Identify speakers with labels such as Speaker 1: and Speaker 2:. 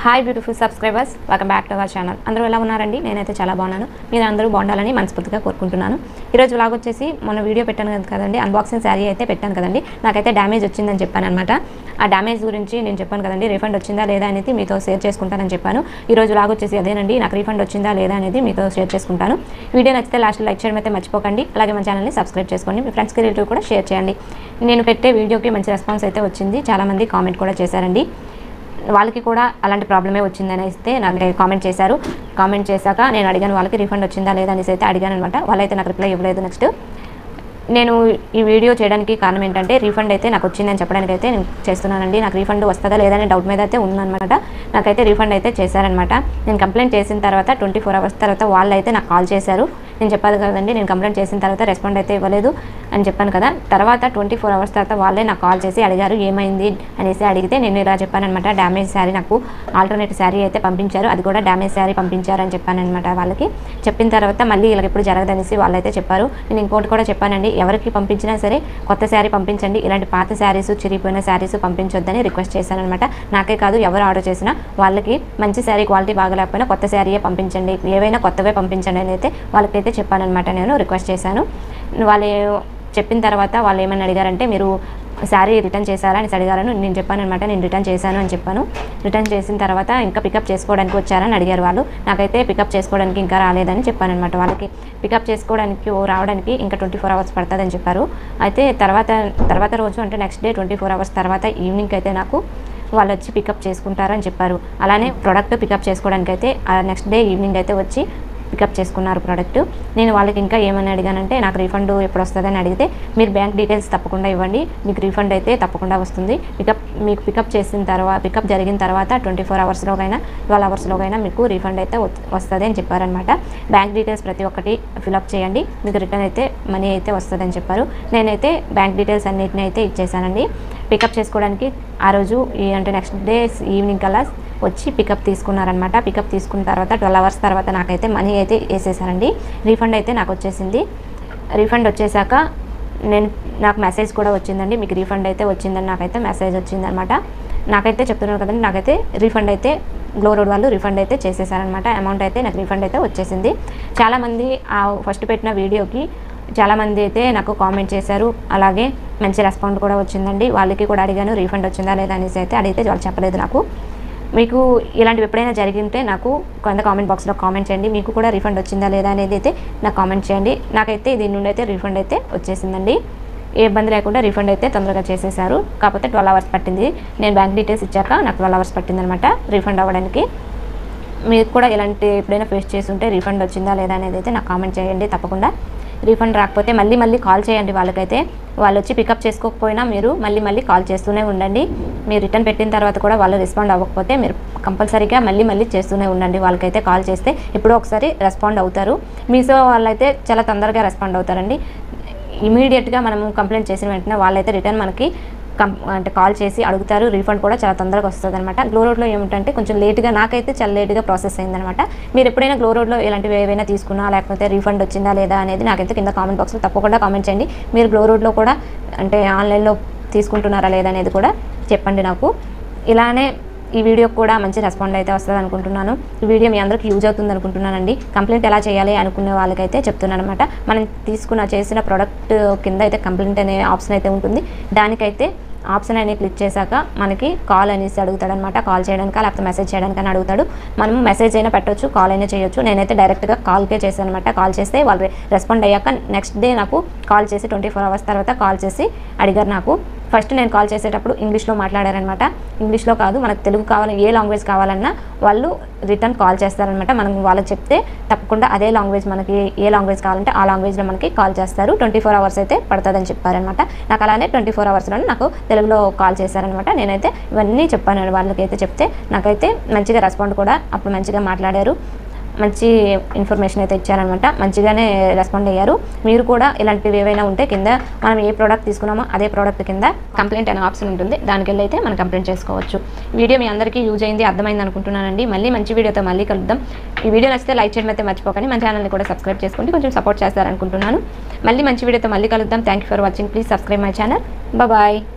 Speaker 1: hi beautiful subscribers welcome back to our channel అందరూ ఎలా ఉన్నారండి నేనైతే చాలా బాగున్నాను మీరు అందరూ బాగుండాలని మనస్ఫూర్తిగా కోరుకుంటున్నాను ఈరోజు వ్లాగ్ వచ్చేసి మొన్న వీడియో పెట్టాను కదా కదండి అన్బాక్సింగ్ శారీ అయితే పెట్టాను కదండి నాకైతే డ్యామేజ్ వచ్చిందని చెప్పాను అనమాట ఆ డ్యామేజ్ గురించి నేను చెప్పాను కదండి రీఫండ్ వచ్చిందా లేదా అనేది మీతో షేర్ చేసుకుంటానని చెప్పాను ఈరోజు వ్లాగ్ వచ్చేసి అదేనండి నాకు రీఫండ్ వచ్చిందా లేదా అనేది మీతో షేర్ చేసుకుంటాను వీడియో నచ్చితే లాస్ట్ లైక్ చేయడం అయితే మర్చిపోకండి అలాగే మన ఛానల్ని సబ్స్క్రైబ్ చేసుకోండి మీ ఫ్రెండ్స్కి రిలేటివ్ కూడా షేర్ చేయండి నేను పెట్టే వీడియోకి మంచి రెస్పాన్స్ అయితే వచ్చింది చాలామంది కామెంట్ కూడా చేశారండి వాళ్ళకి కూడా అలాంటి ప్రాబ్లమే వచ్చిందని అయితే నాకు కామెంట్ చేశారు కామెంట్ చేశాక నేను అడిగాను వాళ్ళకి రీఫండ్ వచ్చిందా లేదా అనేసి అయితే అడిగాను అనమాట వాళ్ళైతే నాకు రిప్లై ఇవ్వలేదు నెక్స్ట్ నేను ఈ వీడియో చేయడానికి కారణం ఏంటంటే రీఫండ్ అయితే నాకు వచ్చిందని చెప్పడానికి అయితే నేను చేస్తున్నానండి నాకు రీఫండ్ వస్తుందా లేదా అనే డౌట్ మీద అయితే ఉందన్నమాట నాకైతే రీఫండ్ అయితే చేశారనమాట నేను కంప్లైంట్ చేసిన తర్వాత ట్వంటీ ఫోర్ అవర్స్ తర్వాత వాళ్ళు అయితే నాకు కాల్ చేశారు నేను చెప్పాను కదండి నేను కంప్లైంట్ చేసిన తర్వాత రెస్పాండ్ అయితే ఇవ్వలేదు అని చెప్పాను కదా తర్వాత ట్వంటీ ఫోర్ అవర్స్ తర్వాత వాళ్ళే నాకు కాల్ చేసి అడిగారు ఏమైంది అనేసి అడిగితే నేను ఇలా చెప్పానమాట డ్యామేజ్ శారీ నాకు ఆల్టర్నేట్ శారీ అయితే పంపించారు అది కూడా డ్యామేజ్ శారీ పంపించారు అని చెప్పానమాట వాళ్ళకి చెప్పిన తర్వాత మళ్ళీ ఇలా ఎప్పుడు జరగదనేసి వాళ్ళైతే చెప్పారు నేను ఇంకోటి కూడా చెప్పానండి ఎవరికి పంపించినా సరే కొత్త శారీ పంపించండి ఇలాంటి పాత శారీస్ చిరిగిపోయిన శారీస్ పంపించొద్దని రిక్వెస్ట్ చేశానమాట నాకే కాదు ఎవరు ఆర్డర్ చేసినా వాళ్ళకి మంచి శారీ క్వాలిటీ బాగలేకపోయినా కొత్త శారీయే పంపించండి ఏవైనా కొత్తవే పంపించండి అని అయితే వాళ్ళకైతే చెప్పానమాట నేను రిక్వెస్ట్ చేశాను వాళ్ళు చెప్పిన తర్వాత వాళ్ళు ఏమని అడిగారంటే మీరు శారీ రిటర్న్ చేశారా అని అడిగారని నేను చెప్పాను అనమాట నేను రిటర్న్ చేశాను అని చెప్పాను రిటర్న్ చేసిన తర్వాత ఇంకా పికప్ చేసుకోవడానికి వచ్చారని అడిగారు వాళ్ళు నాకైతే పికప్ చేసుకోవడానికి ఇంకా రాలేదని చెప్పాను అనమాట వాళ్ళకి పికప్ చేసుకోవడానికి ఓ రావడానికి ఇంకా ట్వంటీ ఫోర్ అవర్స్ పడుతుందని చెప్పారు అయితే తర్వాత తర్వాత రోజు అంటే next day twenty four hours తర్వాత ఈవినింగ్ అయితే నాకు వాళ్ళు వచ్చి పికప్ చేసుకుంటారని చెప్పారు అలానే ప్రోడక్ట్ పికప్ చేసుకోవడానికి అయితే నెక్స్ట్ డే ఈవినింగ్ అయితే వచ్చి పికప్ చేసుకున్నారు ప్రోడక్ట్ నేను వాళ్ళకి ఇంకా ఏమని అడిగానంటే నాకు రీఫండ్ ఎప్పుడు వస్తుందని అడిగితే మీరు బ్యాంక్ డీటెయిల్స్ తప్పకుండా ఇవ్వండి మీకు రీఫండ్ అయితే తప్పకుండా వస్తుంది పికప్ మీకు పికప్ చేసిన తర్వాత పికప్ జరిగిన తర్వాత ట్వంటీ ఫోర్ అవర్స్లోకైనా ట్వెల్వ్ అవర్స్లోకైనా మీకు రీఫండ్ అయితే వస్తుంది అని చెప్పారనమాట బ్యాంక్ డీటెయిల్స్ ప్రతి ఒక్కటి ఫిలప్ చేయండి మీకు రిటర్న్ అయితే మనీ అయితే వస్తుందని చెప్పారు నేనైతే బ్యాంక్ డీటెయిల్స్ అన్నిటిని అయితే ఇచ్చేసానండి పికప్ చేసుకోవడానికి ఆ రోజు ఈ అంటే నెక్స్ట్ డే ఈవినింగ్ కల్లా వచ్చి పికప్ తీసుకున్నారనమాట పికప్ తీసుకున్న తర్వాత ట్వెల్వ్ అవర్స్ తర్వాత నాకైతే మనీ అయితే వేసేసారండి రీఫండ్ అయితే నాకు వచ్చేసింది రీఫండ్ వచ్చేసాక నేను నాకు మెసేజ్ కూడా వచ్చిందండి మీకు రీఫండ్ అయితే వచ్చిందని నాకైతే మెసేజ్ వచ్చిందనమాట నాకైతే చెప్తున్నాను కదండి నాకైతే రీఫండ్ అయితే గ్లో రోడ్ వాళ్ళు రీఫండ్ అయితే చేసేసారనమాట అమౌంట్ అయితే నాకు రీఫండ్ అయితే వచ్చేసింది చాలామంది ఆ ఫస్ట్ పెట్టిన వీడియోకి చాలామంది అయితే నాకు కామెంట్ చేశారు అలాగే మంచి రెస్పాండ్ కూడా వచ్చిందండి వాళ్ళకి కూడా అడిగాను రీఫండ్ వచ్చిందా లేదా అనేసి అయితే అడిగితే వాళ్ళు చెప్పలేదు నాకు మీకు ఇలాంటివి ఎప్పుడైనా జరిగింటే నాకు కొంత కామెంట్ బాక్స్లో కామెంట్ చేయండి మీకు కూడా రీఫండ్ వచ్చిందా లేదా అనేది అయితే నాకు కామెంట్ చేయండి నాకైతే దీని నుండి అయితే రీఫండ్ అయితే వచ్చేసిందండి ఏ ఇబ్బంది లేకుండా రీఫండ్ అయితే తొందరగా చేసేసారు కాకపోతే ట్వెల్వ్ అవర్స్ పట్టింది నేను బ్యాంక్ డీటెయిల్స్ ఇచ్చాక నాకు ట్వెల్వ్ అవర్స్ పట్టిందనమాట రీఫండ్ అవ్వడానికి మీరు కూడా ఇలాంటి ఎప్పుడైనా ఫేస్ చేస్తుంటే రీఫండ్ వచ్చిందా లేదా అనేది అయితే నాకు కామెంట్ చేయండి తప్పకుండా రీఫండ్ రాకపోతే మళ్ళీ మళ్ళీ కాల్ చేయండి వాళ్ళకైతే వాళ్ళు వచ్చి పికప్ చేసుకోకపోయినా మీరు మళ్ళీ మళ్ళీ కాల్ చేస్తూనే ఉండండి మీరు రిటర్న్ పెట్టిన తర్వాత కూడా వాళ్ళు రెస్పాండ్ అవ్వకపోతే మీరు కంపల్సరీగా మళ్ళీ మళ్ళీ చేస్తూనే ఉండండి వాళ్ళకైతే కాల్ చేస్తే ఎప్పుడో ఒకసారి రెస్పాండ్ అవుతారు మీషో వాళ్ళైతే చాలా తొందరగా రెస్పాండ్ అవుతారండి ఇమీడియట్గా మనం కంప్లైంట్ చేసిన వెంటనే వాళ్ళైతే రిటర్న్ మనకి కం అంటే కాల్ చేసి అడుగుతారు రీఫండ్ కూడా చాలా తొందరగా వస్తుంది అనమాట గ్లో రోడ్లో ఏమిటంటే కొంచెం లేట్గా నాకైతే చాలా లేట్గా ప్రాసెస్ అయిందనమాట మీరు ఎప్పుడైనా గ్లో రోడ్లో ఇలాంటివి ఏవైనా తీసుకున్నా లేకపోతే రీఫండ్ వచ్చిందా లేదా అనేది నాకైతే కింద కామెంట్ బాక్స్లో తప్పకుండా కామెంట్ చేయండి మీరు గ్లో రోడ్లో కూడా అంటే ఆన్లైన్లో తీసుకుంటున్నారా లేదా అనేది కూడా చెప్పండి నాకు ఇలానే ఈ వీడియోకి కూడా మంచి రెస్పాండ్ అయితే వస్తుంది అనుకుంటున్నాను ఈ వీడియో మీ అందరికి యూజ్ అవుతుంది అనుకుంటున్నానండి కంప్లైంట్ ఎలా చేయాలి అనుకునే వాళ్ళకైతే చెప్తున్నాను అనమాట మనం తీసుకున్న చేసిన ప్రోడక్ట్ కింద అయితే కంప్లైంట్ అనే ఆప్షన్ అయితే ఉంటుంది దానికైతే ఆప్షన్ అనేది క్లిక్ చేశాక మనకి కాల్ అనేసి అడుగుతాడనమాట కాల్ చేయడానికి లేకపోతే మెసేజ్ చేయడానికి అని అడుగుతాడు మనం మెసేజ్ అయినా పెట్టొచ్చు కాల్ అయినా చేయొచ్చు నేనైతే డైరెక్ట్గా కాల్కే చేశాను అనమాట కాల్ చేస్తే వాళ్ళు రెస్పాండ్ అయ్యాక నెక్స్ట్ డే నాకు కాల్ చేసి ట్వంటీ ఫోర్ అవర్స్ తర్వాత కాల్ చేసి అడిగారు నాకు ఫస్ట్ నేను కాల్ చేసేటప్పుడు ఇంగ్లీష్లో మాట్లాడారనమాట ఇంగ్లీష్లో కాదు మనకు తెలుగు కావాలి ఏ లాంగ్వేజ్ కావాలన్నా వాళ్ళు రిటర్న్ కాల్ చేస్తారనమాట మనం వాళ్ళకి చెప్తే తప్పకుండా అదే లాంగ్వేజ్ మనకి ఏ లాంగ్వేజ్ కావాలంటే ఆ లాంగ్వేజ్లో మనకి కాల్ చేస్తారు ట్వంటీ ఫోర్ అవర్స్ అయితే పడుతుందని చెప్పారనమాట నాకు అలానే ట్వంటీ ఫోర్ అవర్స్లో నాకు తెలుగులో కాల్ చేశారనమాట నేనైతే ఇవన్నీ చెప్పాను వాళ్ళకైతే చెప్తే నాకైతే మంచిగా రెస్పాండ్ కూడా అప్పుడు మంచిగా మాట్లాడారు మంచి ఇన్ఫర్మేషన్ అయితే ఇచ్చారనమాట మంచిగానే రెస్పాండ్ అయ్యారు మీరు కూడా ఇలాంటివి ఏవైనా ఉంటే కింద మనం ఏ ప్రోడక్ట్ తీసుకున్నామో అదే ప్రోడక్ట్ కింద కంప్లైంట్ అనే ఆప్షన్ ఉంటుంది దానికి వెళ్ళి అయితే మనం కంప్లైంట్ చేసుకోవచ్చు వీడియో మీ అందరికీ యూజ్ అయింది అర్థమైంది అనుకుంటున్నానండి మళ్ళీ మంచి వీడియోతో మళ్ళీ కలుద్దాం ఈ వీడియో నచ్చితే లైక్ చేయడం అయితే మర్చిపోకండి మన ఛానల్ని కూడా సబ్స్క్రైబ్ చేసుకోండి కొంచెం సపోర్ట్ చేస్తారనుకుంటున్నాను మళ్ళీ మంచి వీడియోతో మళ్ళీ కలుద్దాం thank you for watching please subscribe my channel bye